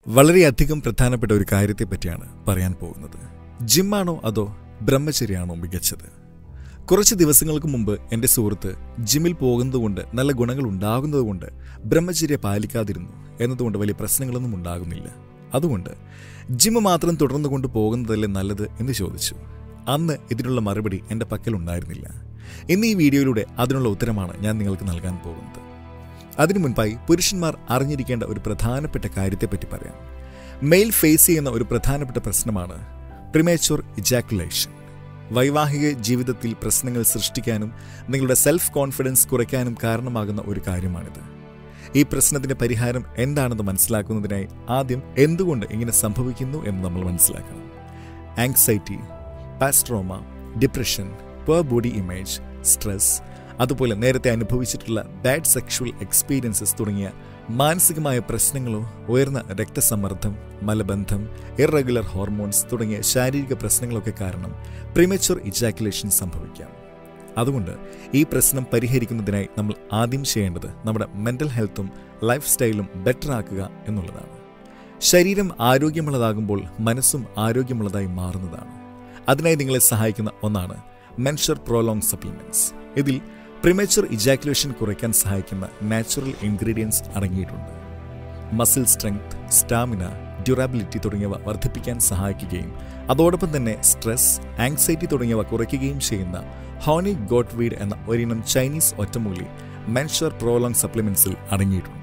വളരെയധികം പ്രധാനപ്പെട്ട ഒരു കാര്യത്തെ പറ്റിയാണ് പറയാൻ പോകുന്നത് ജിമ്മാണോ അതോ ബ്രഹ്മചര്യാണോ മികച്ചത് കുറച്ച് ദിവസങ്ങൾക്ക് മുമ്പ് എൻ്റെ സുഹൃത്ത് ജിമ്മിൽ പോകുന്നതുകൊണ്ട് നല്ല ഗുണങ്ങൾ ഉണ്ടാകുന്നതുകൊണ്ട് ബ്രഹ്മചര്യ പാലിക്കാതിരുന്നു എന്നതുകൊണ്ട് വലിയ പ്രശ്നങ്ങളൊന്നും ഉണ്ടാകുന്നില്ല അതുകൊണ്ട് ജിമ്മ് മാത്രം തുടർന്നു കൊണ്ട് പോകുന്നതല്ലേ നല്ലത് എന്ന് ചോദിച്ചു അന്ന് ഇതിനുള്ള മറുപടി എൻ്റെ പക്കൽ ഉണ്ടായിരുന്നില്ല ഇന്ന് ഈ വീഡിയോയിലൂടെ അതിനുള്ള ഉത്തരമാണ് ഞാൻ നിങ്ങൾക്ക് നൽകാൻ പോകുന്നത് അതിനു മുൻപായി പുരുഷന്മാർ അറിഞ്ഞിരിക്കേണ്ട ഒരു പ്രധാനപ്പെട്ട കാര്യത്തെപ്പറ്റി പറയാം മെയിൽ ഫേസ് ചെയ്യുന്ന ഒരു പ്രധാനപ്പെട്ട പ്രശ്നമാണ് പ്രിമേച്ചർ ഇജാക്കുലേഷൻ വൈവാഹിക ജീവിതത്തിൽ പ്രശ്നങ്ങൾ സൃഷ്ടിക്കാനും നിങ്ങളുടെ സെൽഫ് കോൺഫിഡൻസ് കുറയ്ക്കാനും കാരണമാകുന്ന ഒരു കാര്യമാണിത് ഈ പ്രശ്നത്തിന്റെ പരിഹാരം എന്താണെന്ന് മനസ്സിലാക്കുന്നതിനായി ആദ്യം എന്തുകൊണ്ട് ഇങ്ങനെ സംഭവിക്കുന്നു എന്ന് നമ്മൾ മനസ്സിലാക്കണം anxiety past trauma depression poor body image stress അതുപോലെ നേരത്തെ അനുഭവിച്ചിട്ടുള്ള ബാഡ് സെക്ഷുവൽ എക്സ്പീരിയൻസസ് തുടങ്ങിയ മാനസികമായ പ്രശ്നങ്ങളോ ഉയർന്ന രക്തസമ്മർദ്ദം മലബന്ധം ഇറഗുലർ ഹോർമോൺസ് തുടങ്ങിയ ശാരീരിക പ്രശ്നങ്ങളൊക്കെ കാരണം പ്രിമച്ചുർ ഇജാക്കുലേഷൻ സംഭവിക്കാം അതുകൊണ്ട് ഈ പ്രശ്നം പരിഹരിക്കുന്നതിനായി നമ്മൾ ആദ്യം ചെയ്യേണ്ടത് നമ്മുടെ മെൻ്റൽ ഹെൽത്തും ലൈഫ് സ്റ്റൈലും ബെറ്റർ ആക്കുക എന്നുള്ളതാണ് ശരീരം ആരോഗ്യമുള്ളതാകുമ്പോൾ മനസ്സും ആരോഗ്യമുള്ളതായി മാറുന്നതാണ് അതിനായി നിങ്ങളെ സഹായിക്കുന്ന ഒന്നാണ് മെൻഷർ പ്രോലോങ് സപ്ലിമെന്റ്സ് ഇതിൽ പ്രിമേച്ചർ ഇജാക്കുലേഷൻ കുറയ്ക്കാൻ സഹായിക്കുന്ന നാച്ചുറൽ ഇൻഗ്രീഡിയൻസ് അടങ്ങിയിട്ടുണ്ട് മസിൽ സ്ട്രെങ്ത് സ്റ്റാമിന ഡ്യൂറാബിലിറ്റി തുടങ്ങിയവ വർദ്ധിപ്പിക്കാൻ സഹായിക്കുകയും അതോടൊപ്പം തന്നെ സ്ട്രെസ് ആങ്സൈറ്റി തുടങ്ങിയവ കുറയ്ക്കുകയും ചെയ്യുന്ന ഹോണി ഗോട്ട് വീഡ് എന്ന ഒരിനം ചൈനീസ് ഒറ്റമൂലി മെൻഷർ പ്രോലോങ് സപ്ലിമെന്റ്സിൽ അടങ്ങിയിട്ടുണ്ട്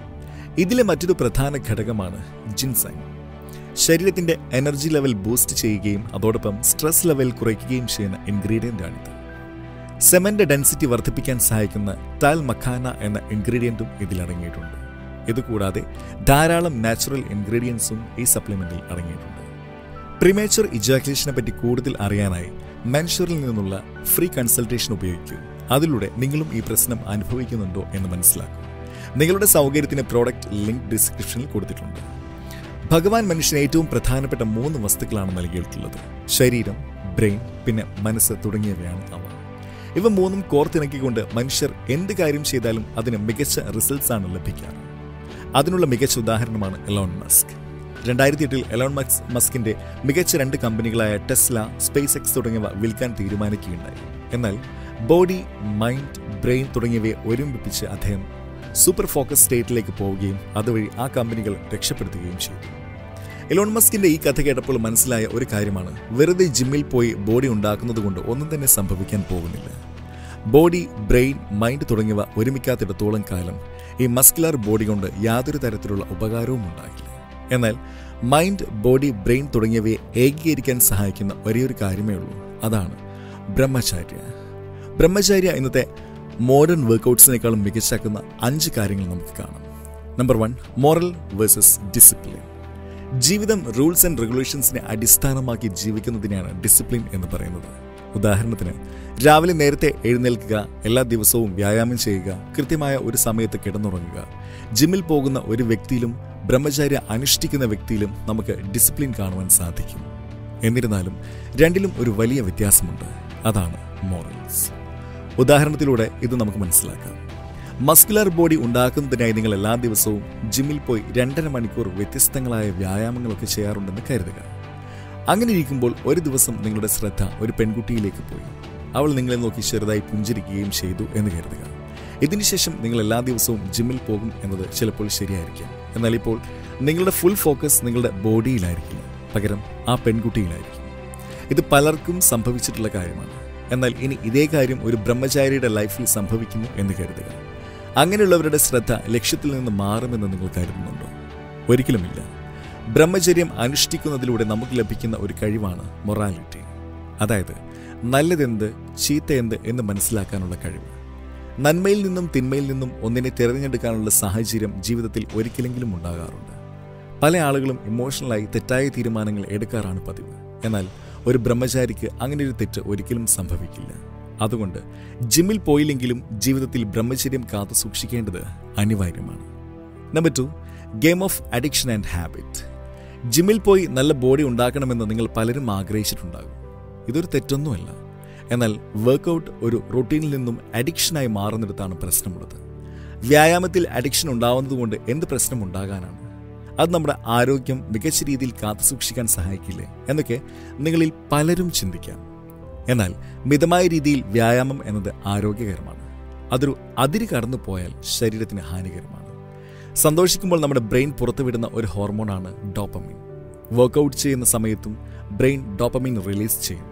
ഇതിലെ മറ്റൊരു പ്രധാന ഘടകമാണ് ജിൻസൈൻ ശരീരത്തിന്റെ എനർജി ലെവൽ ബൂസ്റ്റ് ചെയ്യുകയും അതോടൊപ്പം സ്ട്രെസ് ലെവൽ കുറയ്ക്കുകയും ചെയ്യുന്ന ഇൻഗ്രീഡിയൻ്റ് ആണിത് സെമന്റെ ഡെൻസിറ്റി വർദ്ധിപ്പിക്കാൻ സഹായിക്കുന്ന താൽ മഖാന എന്ന ഇൻഗ്രീഡിയൻറ്റും ഇതിൽ അടങ്ങിയിട്ടുണ്ട് ഇതുകൂടാതെ ധാരാളം നാച്ചുറൽ ഇൻഗ്രീഡിയൻസും ഈ സപ്ലിമെന്റിൽ അടങ്ങിയിട്ടുണ്ട് പ്രിമേച്ചർ ഇജാക്കുലേഷനെ പറ്റി കൂടുതൽ അറിയാനായി മെൻഷറിൽ നിന്നുള്ള ഫ്രീ കൺസൾട്ടേഷൻ ഉപയോഗിക്കൂ അതിലൂടെ നിങ്ങളും ഈ പ്രശ്നം അനുഭവിക്കുന്നുണ്ടോ എന്ന് മനസ്സിലാക്കും നിങ്ങളുടെ സൗകര്യത്തിന് പ്രോഡക്റ്റ് ലിങ്ക് ഡിസ്ക്രിപ്ഷനിൽ കൊടുത്തിട്ടുണ്ട് ഭഗവാൻ മനുഷ്യന് ഏറ്റവും പ്രധാനപ്പെട്ട മൂന്ന് വസ്തുക്കളാണ് നൽകിയിട്ടുള്ളത് ശരീരം ബ്രെയിൻ പിന്നെ മനസ്സ് തുടങ്ങിയവയാണ് അവ ഇവ മൂന്നും കോർത്തിണക്കിക്കൊണ്ട് മനുഷ്യർ എന്ത് കാര്യം ചെയ്താലും അതിന് മികച്ച റിസൾട്ട്സ് ആണ് ലഭിക്കാറ് അതിനുള്ള മികച്ച ഉദാഹരണമാണ് എലോൺ മസ്ക് രണ്ടായിരത്തി എട്ടിൽ എലോൺ മക്സ് മസ്കിന്റെ മികച്ച രണ്ട് കമ്പനികളായ ടെസ്ല സ്പേസ് എക്സ് തുടങ്ങിയവ വിൽക്കാൻ തീരുമാനിക്കുകയുണ്ടായി എന്നാൽ ബോഡി മൈൻഡ് ബ്രെയിൻ തുടങ്ങിയവയെ ഒരുമിപ്പിച്ച് അദ്ദേഹം സൂപ്പർ ഫോക്കസ് സ്റ്റേറ്റിലേക്ക് പോവുകയും അതുവഴി ആ കമ്പനികൾ രക്ഷപ്പെടുത്തുകയും ചെയ്തു എലോൺ മസ്കിന്റെ ഈ കഥ കേട്ടപ്പോൾ മനസ്സിലായ ഒരു കാര്യമാണ് വെറുതെ ജിമ്മിൽ പോയി ബോഡി ഉണ്ടാക്കുന്നത് കൊണ്ട് ഒന്നും തന്നെ സംഭവിക്കാൻ പോകുന്നില്ല ബോഡി ബ്രെയിൻ മൈൻഡ് തുടങ്ങിയവ ഒരുമിക്കാത്തിടത്തോളം കാലം ഈ മസ്കുലർ ബോഡി കൊണ്ട് യാതൊരു തരത്തിലുള്ള ഉപകാരവും ഉണ്ടാകില്ല എന്നാൽ മൈൻഡ് ബോഡി ബ്രെയിൻ തുടങ്ങിയവയെ ഏകീകരിക്കാൻ സഹായിക്കുന്ന ഒരേയൊരു കാര്യമേ ഉള്ളൂ അതാണ് ബ്രഹ്മചാര്യ ബ്രഹ്മചാര്യ ഇന്നത്തെ മോഡേൺ വർക്കൗട്ട്സിനേക്കാളും മികച്ചാക്കുന്ന അഞ്ച് കാര്യങ്ങൾ നമുക്ക് കാണാം number one moral versus discipline ജീവിതം റൂൾസ് ആൻഡ് റെഗുലേഷൻസിനെ അടിസ്ഥാനമാക്കി ജീവിക്കുന്നതിനെയാണ് ഡിസിപ്ലിൻ എന്ന് പറയുന്നത് ഉദാഹരണത്തിന് രാവിലെ നേരത്തെ എഴുന്നേൽക്കുക എല്ലാ ദിവസവും വ്യായാമം ചെയ്യുക കൃത്യമായ ഒരു സമയത്ത് കിടന്നുറങ്ങുക ജിമ്മിൽ പോകുന്ന ഒരു വ്യക്തിയിലും ബ്രഹ്മചാര്യ അനുഷ്ഠിക്കുന്ന വ്യക്തിയിലും നമുക്ക് ഡിസിപ്ലിൻ കാണുവാൻ സാധിക്കും എന്നിരുന്നാലും രണ്ടിലും ഒരു വലിയ വ്യത്യാസമുണ്ട് അതാണ് മോറൽസ് ഉദാഹരണത്തിലൂടെ ഇത് നമുക്ക് മനസ്സിലാക്കാം മസ്കുലർ ബോഡി ഉണ്ടാക്കുന്നതിനായി നിങ്ങൾ എല്ലാ ദിവസവും ജിമ്മിൽ പോയി രണ്ടര മണിക്കൂർ വ്യത്യസ്തങ്ങളായ വ്യായാമങ്ങളൊക്കെ ചെയ്യാറുണ്ടെന്ന് കരുതുക അങ്ങനെ ഇരിക്കുമ്പോൾ ഒരു ദിവസം നിങ്ങളുടെ ശ്രദ്ധ ഒരു പെൺകുട്ടിയിലേക്ക് പോയി അവൾ നിങ്ങളെ നോക്കി ചെറുതായി പുഞ്ചിരിക്കുകയും ചെയ്തു എന്ന് കരുതുക ഇതിനുശേഷം നിങ്ങൾ എല്ലാ ദിവസവും ജിമ്മിൽ പോകും എന്നത് ചിലപ്പോൾ ശരിയായിരിക്കാം എന്നാൽ ഇപ്പോൾ നിങ്ങളുടെ ഫുൾ ഫോക്കസ് നിങ്ങളുടെ ബോഡിയിലായിരിക്കില്ല പകരം ആ പെൺകുട്ടിയിലായിരിക്കും ഇത് പലർക്കും സംഭവിച്ചിട്ടുള്ള കാര്യമാണ് എന്നാൽ ഇനി ഇതേ കാര്യം ഒരു ബ്രഹ്മചാരിയുടെ ലൈഫിൽ സംഭവിക്കുന്നു എന്ന് കരുതുക അങ്ങനെയുള്ളവരുടെ ശ്രദ്ധ ലക്ഷ്യത്തിൽ നിന്ന് മാറുമെന്ന് നിങ്ങൾ കരുതുന്നുണ്ടോ ഒരിക്കലുമില്ല ബ്രഹ്മചര്യം അനുഷ്ഠിക്കുന്നതിലൂടെ നമുക്ക് ലഭിക്കുന്ന ഒരു കഴിവാണ് മൊറാലിറ്റി അതായത് നല്ലതെന്ത് ചീത്തയെന്ത് എന്ന് മനസ്സിലാക്കാനുള്ള കഴിവ് നന്മയിൽ നിന്നും തിന്മയിൽ നിന്നും ഒന്നിനെ തിരഞ്ഞെടുക്കാനുള്ള സാഹചര്യം ജീവിതത്തിൽ ഒരിക്കലെങ്കിലും ഉണ്ടാകാറുണ്ട് പല ആളുകളും ഇമോഷണലായി തെറ്റായ തീരുമാനങ്ങൾ എടുക്കാറാണ് പതിവ് എന്നാൽ ഒരു ബ്രഹ്മചാരിക്ക് അങ്ങനെ ഒരു തെറ്റ് ഒരിക്കലും സംഭവിക്കില്ല അതുകൊണ്ട് ജിമ്മിൽ പോയില്ലെങ്കിലും ജീവിതത്തിൽ ബ്രഹ്മചര്യം കാത്തു സൂക്ഷിക്കേണ്ടത് അനിവാര്യമാണ് number two game of addiction and habit ജിമ്മിൽ പോയി നല്ല ബോഡി ഉണ്ടാക്കണമെന്ന് നിങ്ങൾ പലരും ആഗ്രഹിച്ചിട്ടുണ്ടാകും ഇതൊരു തെറ്റൊന്നുമല്ല എന്നാൽ വർക്കൗട്ട് ഒരു റൊട്ടീനിൽ നിന്നും അഡിക്ഷനായി മാറുന്നിടത്താണ് പ്രശ്നമുള്ളത് വ്യായാമത്തിൽ അഡിക്ഷൻ ഉണ്ടാവുന്നതുകൊണ്ട് എന്ത് പ്രശ്നം ഉണ്ടാകാനാണ് അത് നമ്മുടെ ആരോഗ്യം മികച്ച രീതിയിൽ കാത്തുസൂക്ഷിക്കാൻ സഹായിക്കില്ലേ എന്നൊക്കെ നിങ്ങളിൽ പലരും ചിന്തിക്കാം എന്നാൽ മിതമായ രീതിയിൽ വ്യായാമം എന്നത് ആരോഗ്യകരമാണ് അതൊരു അതിര് കടന്നു പോയാൽ ശരീരത്തിന് ഹാനികരമാണ് സന്തോഷിക്കുമ്പോൾ നമ്മുടെ ബ്രെയിൻ പുറത്തുവിടുന്ന ഒരു ഹോർമോണാണ് ഡോപ്പമിൻ വർക്കൗട്ട് ചെയ്യുന്ന സമയത്തും ബ്രെയിൻ ഡോപ്പമിൻ റിലീസ് ചെയ്യുന്നു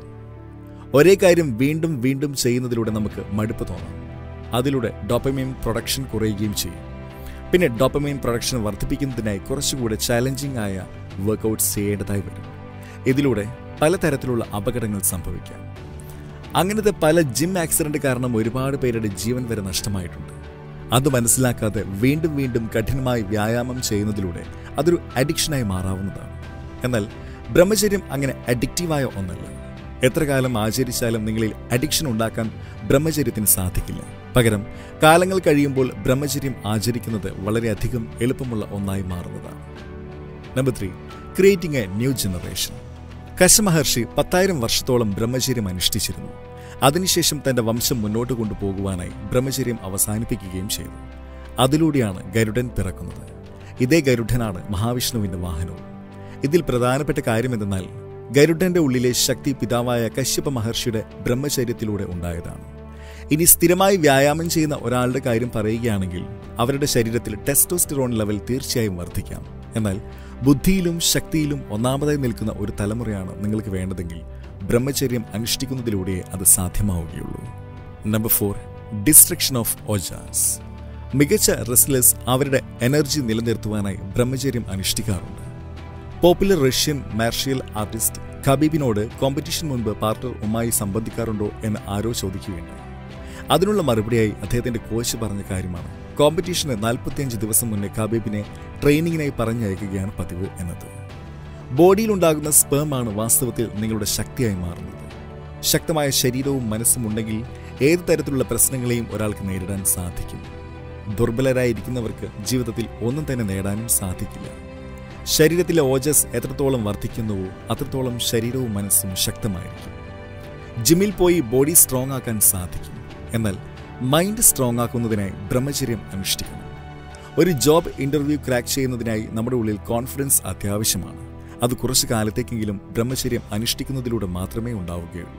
ഒരേ കാര്യം വീണ്ടും വീണ്ടും ചെയ്യുന്നതിലൂടെ നമുക്ക് മടുപ്പ് തോന്നാം അതിലൂടെ ഡോപ്പമൈൻ പ്രൊഡക്ഷൻ കുറയുകയും ചെയ്യും പിന്നെ ഡോപ്പമൈൻ പ്രൊഡക്ഷൻ വർദ്ധിപ്പിക്കുന്നതിനായി കുറച്ചുകൂടെ ചാലഞ്ചിങ് ആയ വർക്കൗട്ട്സ് ചെയ്യേണ്ടതായി വരും ഇതിലൂടെ പലതരത്തിലുള്ള അപകടങ്ങൾ സംഭവിക്കാം അങ്ങനത്തെ പല ജിം ആക്സിഡന്റ് കാരണം ഒരുപാട് പേരുടെ ജീവൻ വരെ നഷ്ടമായിട്ടുണ്ട് അത് മനസ്സിലാക്കാതെ വീണ്ടും വീണ്ടും കഠിനമായി വ്യായാമം ചെയ്യുന്നതിലൂടെ അതൊരു അഡിക്ഷനായി മാറാവുന്നതാണ് എന്നാൽ ബ്രഹ്മചര്യം അങ്ങനെ അഡിക്റ്റീവായ ഒന്നല്ല എത്ര കാലം ആചരിച്ചാലും നിങ്ങളിൽ അഡിക്ഷൻ ഉണ്ടാക്കാൻ ബ്രഹ്മചര്യത്തിന് സാധിക്കില്ല പകരം കാലങ്ങൾ കഴിയുമ്പോൾ ബ്രഹ്മചര്യം ആചരിക്കുന്നത് വളരെയധികം എളുപ്പമുള്ള ഒന്നായി മാറുന്നതാണ് number three creating a new generation കശമഹർഷി പത്തായിരം വർഷത്തോളം ബ്രഹ്മചര്യം അനുഷ്ഠിച്ചിരുന്നു അതിനുശേഷം തന്റെ വംശം മുന്നോട്ട് കൊണ്ടുപോകുവാനായി ബ്രഹ്മചര്യം അവസാനിപ്പിക്കുകയും ചെയ്തു അതിലൂടെയാണ് ഗരുഡൻ പിറക്കുന്നത് ഇതേ ഗരുഡനാണ് മഹാവിഷ്ണുവിന്റെ വാഹനവും ഇതിൽ പ്രധാനപ്പെട്ട കാര്യം എന്തെന്നാൽ ഗരുഡന്റെ ഉള്ളിലെ ശക്തി പിതാവായ കശ്യപ മഹർഷിയുടെ ബ്രഹ്മചര്യത്തിലൂടെ ഉണ്ടായതാണ് ഇനി സ്ഥിരമായി വ്യായാമം ചെയ്യുന്ന ഒരാളുടെ കാര്യം പറയുകയാണെങ്കിൽ അവരുടെ ശരീരത്തിൽ ടെസ്റ്റോസ്റ്റിറോൺ ലെവൽ തീർച്ചയായും വർദ്ധിക്കാം എന്നാൽ ബുദ്ധിയിലും ശക്തിയിലും ഒന്നാമതായി നിൽക്കുന്ന ഒരു തലമുറയാണ് നിങ്ങൾക്ക് വേണ്ടതെങ്കിൽ ബ്രഹ്മചര്യം അനുഷ്ഠിക്കുന്നതിലൂടെ അത് സാധ്യമാവുകയുള്ളൂ number four destruction of ojas മികച്ച റെസ്ലേഴ്സ് അവരുടെ എനർജി നിലനിർത്തുവാനായി ബ്രഹ്മചര്യം അനുഷ്ഠിക്കാറുണ്ട് പോപ്പുലർ റഷ്യൻ മാർഷ്യൽ ആർട്ടിസ്റ്റ് ഖബീബിനോട് കോമ്പറ്റീഷൻ മുൻപ് പാർട്ണർ ഉമായി സംബന്ധിക്കാറുണ്ടോ എന്ന് ആരോ ചോദിക്കുകയുണ്ടായി അതിനുള്ള മറുപടിയായി അദ്ദേഹത്തിന്റെ കോച്ച് പറഞ്ഞ കാര്യമാണ് കോമ്പറ്റീഷന് നാൽപ്പത്തിയഞ്ച് ദിവസം മുന്നേ ഖബീബിനെ ട്രെയിനിങ്ങിനായി പറഞ്ഞയക്കുകയാണ് പതിവ് എന്നത് ബോഡിയിലുണ്ടാകുന്ന സ്പേമാണ് വാസ്തവത്തിൽ നിങ്ങളുടെ ശക്തിയായി മാറുന്നത് ശക്തമായ ശരീരവും മനസ്സും ഉണ്ടെങ്കിൽ ഏത് തരത്തിലുള്ള പ്രശ്നങ്ങളെയും ഒരാൾക്ക് നേരിടാൻ സാധിക്കും ദുർബലരായിരിക്കുന്നവർക്ക് ജീവിതത്തിൽ ഒന്നും തന്നെ നേടാനും സാധിക്കില്ല ശരീരത്തിലെ ഓജസ് എത്രത്തോളം വർദ്ധിക്കുന്നുവോ അത്രത്തോളം ശരീരവും മനസ്സും ശക്തമായിരിക്കും ജിമ്മിൽ പോയി ബോഡി സ്ട്രോങ് ആക്കാൻ സാധിക്കും എന്നാൽ മൈൻഡ് സ്ട്രോങ് ആക്കുന്നതിനായി ബ്രഹ്മചര്യം അനുഷ്ഠിക്കണം ഒരു ജോബ് ഇന്റർവ്യൂ ക്രാക്ക് ചെയ്യുന്നതിനായി നമ്മുടെ ഉള്ളിൽ കോൺഫിഡൻസ് അത്യാവശ്യമാണ് അത് കുറച്ചു കാലത്തേക്കെങ്കിലും ബ്രഹ്മചര്യം അനുഷ്ഠിക്കുന്നതിലൂടെ മാത്രമേ ഉണ്ടാവുകയുള്ളൂ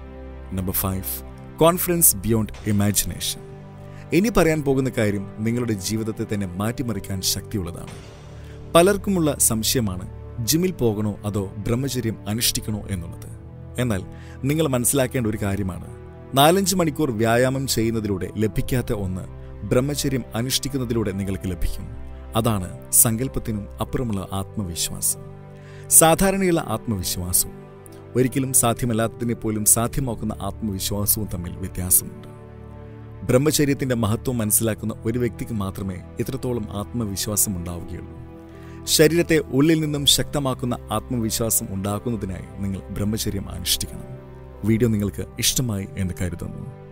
number five confidence beyond imagination ഇനി പറയാൻ പോകുന്ന കാര്യം നിങ്ങളുടെ ജീവിതത്തെ തന്നെ മാറ്റിമറിക്കാൻ ശക്തിയുള്ളതാണ് പലർക്കുമുള്ള സംശയമാണ് ജിമ്മിൽ പോകണോ അതോ ബ്രഹ്മചര്യം അനുഷ്ഠിക്കണോ എന്നുള്ളത് എന്നാൽ നിങ്ങൾ മനസ്സിലാക്കേണ്ട ഒരു കാര്യമാണ് നാലഞ്ച് മണിക്കൂർ വ്യായാമം ചെയ്യുന്നതിലൂടെ ലഭിക്കാത്ത ഒന്ന് ബ്രഹ്മചര്യം അനുഷ്ഠിക്കുന്നതിലൂടെ നിങ്ങൾക്ക് ലഭിക്കും അതാണ് സങ്കല്പത്തിനും അപ്പുറമുള്ള ആത്മവിശ്വാസം സാധാരണയുള്ള ആത്മവിശ്വാസവും ഒരിക്കലും സാധ്യമല്ലാത്തതിനെ പോലും സാധ്യമാക്കുന്ന ആത്മവിശ്വാസവും തമ്മിൽ വ്യത്യാസമുണ്ട് ബ്രഹ്മചര്യത്തിന്റെ മഹത്വം മനസ്സിലാക്കുന്ന ഒരു വ്യക്തിക്ക് മാത്രമേ ഇത്രത്തോളം ആത്മവിശ്വാസം ഉണ്ടാവുകയുള്ളൂ ശരീരത്തെ ഉള്ളിൽ നിന്നും ശക്തമാക്കുന്ന ആത്മവിശ്വാസം ഉണ്ടാക്കുന്നതിനായി നിങ്ങൾ ബ്രഹ്മചര്യം അനുഷ്ഠിക്കണം വീഡിയോ നിങ്ങൾക്ക് ഇഷ്ടമായി എന്ന് കരുതുന്നു